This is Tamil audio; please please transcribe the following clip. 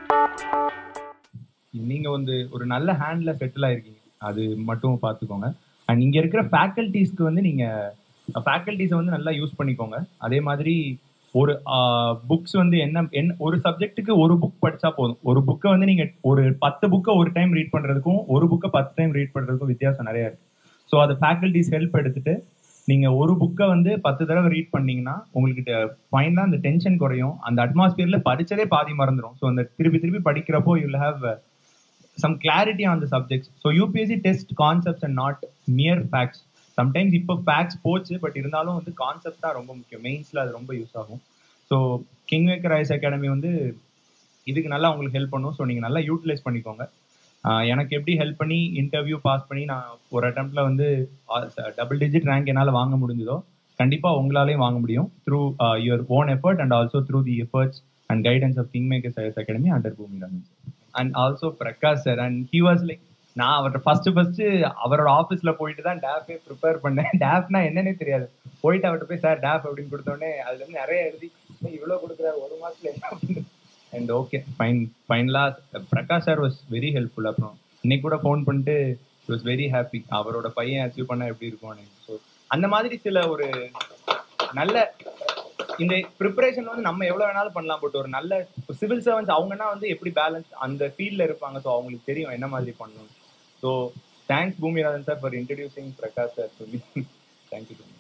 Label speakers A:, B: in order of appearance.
A: நீங்க வந்து ஒரு நல்ல ஹேண்ட்ல செட்டில் ஆயிருக்கீங்க அது மட்டும் பார்த்துக்கோங்க அண்ட் இங்க இருக்கிற ஃபேக்கல்டிஸ்க்கு வந்து நீங்க ஃபேக்கல்டிஸை வந்து நல்லா யூஸ் பண்ணிக்கோங்க அதே மாதிரி ஒரு புக்ஸ் வந்து என்ன என்ன ஒரு சப்ஜெக்ட்டுக்கு ஒரு புக் படிச்சா போதும் ஒரு புக்கை வந்து நீங்க ஒரு பத்து புக்கை ஒரு டைம் ரீட் பண்றதுக்கும் ஒரு புக்கை பத்து டைம் ரீட் பண்றதுக்கும் வித்தியாசம் நிறைய இருக்கு ஸோ அது ஃபேக்கல்டிஸ் ஹெல்ப் எடுத்துட்டு நீங்க ஒரு புக்கை வந்து பத்து தடவை ரீட் பண்ணீங்கன்னா உங்களுக்கு ஃபைனலாக அந்த டென்ஷன் குறையும் அந்த அட்மாஸ்பியர்ல படிச்சதே பாதி மறந்துடும் ஸோ அந்த திருப்பி திருப்பி படிக்கிறப்போ you have some clarity on the subjects. So UPSC test concepts and not mere facts. Sometimes இப்போ ஃபேக்ட்ஸ் போச்சு பட் இருந்தாலும் வந்து கான்செப்ட் தான் ரொம்ப முக்கியம் மெயின்ஸில் அது ரொம்ப யூஸ் ஆகும் so king maker IAS academy வந்து இதுக்கு நல்லா உங்களுக்கு ஹெல்ப் பண்ணும் ஸோ நீங்கள் நல்லா யூட்டிலைஸ் பண்ணிக்கோங்க ஆஹ் எனக்கு எப்படி ஹெல்ப் பண்ணி இன்டர்வியூ பாஸ் பண்ணி நான் ஒரு அட்டம்ப்ட்ல வந்து டபுள் டிஜிட் ரேங்க் என்னால் வாங்க முடிஞ்சதோ கண்டிப்பாக உங்களாலையும் வாங்க முடியும் through your own effort and also through the efforts and guidance of king maker IAS academy under Bhoomi Raman and also Prakash sir and he was like நான் அவர்கிட்ட ஃபர்ஸ்ட் ஃபர்ஸ்ட் அவரோட ஆஃபீஸ்ல போயிட்டு தான் டேஃபே ப்ரிப்பேர் பண்ணேன் டேஃப்னா என்னன்னே தெரியாது போயிட்டு அவர்கிட்ட போய் சார் டேஃப் அப்படின்னு கொடுத்தோடனே அதுல இருந்து நிறைய எழுதி "ஏய், இவ்வளவு கொடுக்குறாரு ஒரு மாசத்துல என்ன அண்ட் ஓகே ஃபைன் ஃபைனலா Prakash sir was very helpful அப்புறம் இன்னைக்கு கூட ஃபோன் பண்ணிட்டு வாஸ் வெரி ஹாப்பி அவரோட பையன் அச்சீவ் பண்ணா எப்படி இருக்கும் ஸோ அந்த மாதிரி சில ஒரு நல்ல இந்த ப்ரிப்பரேஷன் வந்து நம்ம எவ்வளவு வேணாலும் பண்ணலாம் பட் ஒரு நல்ல சிவில் சர்வன்ஸ் அவங்கன்னா வந்து எப்படி பேலன்ஸ் அந்த ஃபீல்ட்ல இருப்பாங்க ஸோ அவங்களுக்கு தெரியும் என்ன மாதிரி பண்ணணும் so thanks Bhoomirajan sir for introducing Prakash sir to me thank you